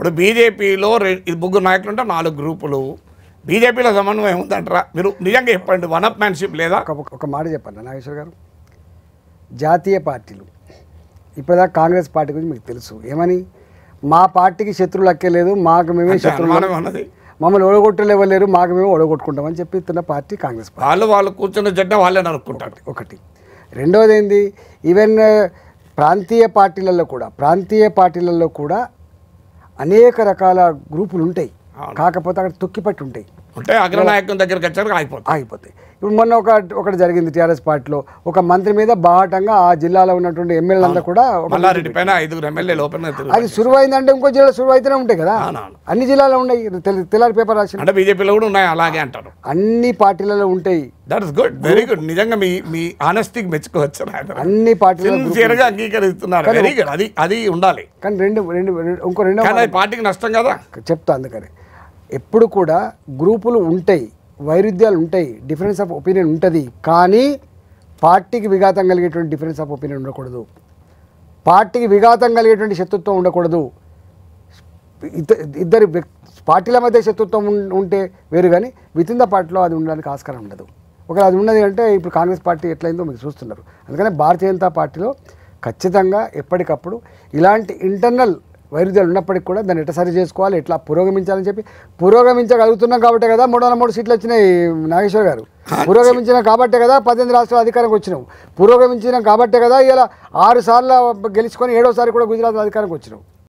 ఇప్పుడు బీజేపీలో రె- ఈ ముగ్గురు నాయకులు ఉంటే నాలుగు గ్రూపులు బీజేపీలో సమన్వయం ఉందంటారా మీరు నిజంగా చెప్పండి వన్ అప్ మ్యాన్షిప్ లేదా ఒక ఒక మాట చెప్పండి నాగేశ్వర్ గారు జాతీయ పార్టీలు ఇప్పటిదాకా కాంగ్రెస్ పార్టీ గురించి మీకు తెలుసు ఏమని మా పార్టీకి శత్రువులు అక్కర్లేదు మాకు మేమే అంటే శత్రువులు అనుమానం ఉన్నది మమ్మల్ని ఓడగొట్టలేవలేరు మాకు మేము ఓడగొట్టుకుంటామని చెప్పిస్తున్న పార్టీ కాంగ్రెస్ పార్టీ వాళ్ళు వాళ్ళు కూర్చున్న జట్ట వాళ్ళే నరుక్కుంటారు ఒకటి రెండవది ఏంది ఈవెన్ ప్రాంతీయ పార్టీలలో కూడా ప్రాంతీయ పార్టీలలో కూడా అనేక రకాల గ్రూపులు ఉంటాయి కాకపోతే అక్కడ తొక్కిపట్టి ఉంటాయి అంటే అగ్రనాయకుని దగ్గరికి వచ్చారు ఆగిపోతారు ఆగిపోతాయి ఇప్పుడు మొన్న ఒక ఒకటి జరిగింది టీఆర్ఎస్ పార్టీలో ఒక మంత్రి మీద బాహటంగా ఆ జిల్లాలో ఉన్నటువంటి ఎమ్మెల్యేలంతా కూడా ఒక మల్లారెడ్డి పైన ఐదుగురు ఎమ్మెల్యేలు ఓపెన్ గా తిరుగుతారు. అది సురువైందంటే ఇంకో జిల్లా సురువు అయితేనే ఉంటాయి కదా అవునవును. అన్ని జిల్లాలో ఉన్నాయి తెల్ల- తెల్లారి పేపర్ రాసిన అంటే బీజేపీలో కూడా ఉన్నాయి అలాగే అంటారు అన్ని పార్టీలలో ఉంటాయి that is good very good నిజంగా మీ మీ ఆనెస్టీకి మెచ్చుకోవచ్చు అన్ని పార్టీలలో సిన్సియర్ గా అంగీకరిస్తున్నారు వెరీ గుడ్ అది అది ఉండాలి కానీ రెండు రెండు రెండు- ఇంకో రెండో కానీ అది పార్టీకి నష్టం కదా చెప్తా అందుకని ఎప్పుడు కూడా గ్రూపులు ఉంటాయి వైరుధ్యాలు ఉంటాయి డిఫరెన్స్ ఆఫ్ ఒపీనియన్ ఉంటుంది కానీ పార్టీకి విఘాతం కలిగేటువంటి డిఫరెన్స్ ఆఫ్ ఒపీనియన్ ఉండకూడదు పార్టీకి విఘాతం కలిగేటువంటి శత్రుత్వం ఉండకూడదు ఇద్ద- ఇద్దరు వ్యక్- పార్టీల మధ్య శత్రుత్వం ఉం- ఉంటే వేరు కానీ విత్ ఇన్ ద పార్టీలో అది ఉండడానికి ఆస్కారం ఉండదు ఒకవేళ అది ఉన్నది అంటే ఇప్పుడు కాంగ్రెస్ పార్టీ ఎట్లయిందో మీరు చూస్తున్నారు అందుకనే భారతీయ జనతా పార్టీలో ఖచ్చితంగా ఎప్పటికప్పుడు ఇలాంటి ఇంటర్నల్ వైరుధ్యాలు ఉన్నప్పటికీ కూడా దాన్ని ఎట్లా సరి చేసుకోవాలి ఎట్లా పురోగమించాలని చెప్పి పురోగమించగలుగుతున్నాం కాబట్టే కదా మూడు వందల మూడు సీట్లు వచ్చినాయి నాగేశ్వర్ గారు పురోగమించిన కాబట్టే కదా పద్దెనిమిది రాష్ట్రాల అధికారంకి వచ్చినాం పురోగమించిన కాబట్టే కదా ఇలా ఆరు సార్లు గెలుచుకొని ఏడోసారి కూడా గుజరాత్ అధికారంకి వచ్చినాం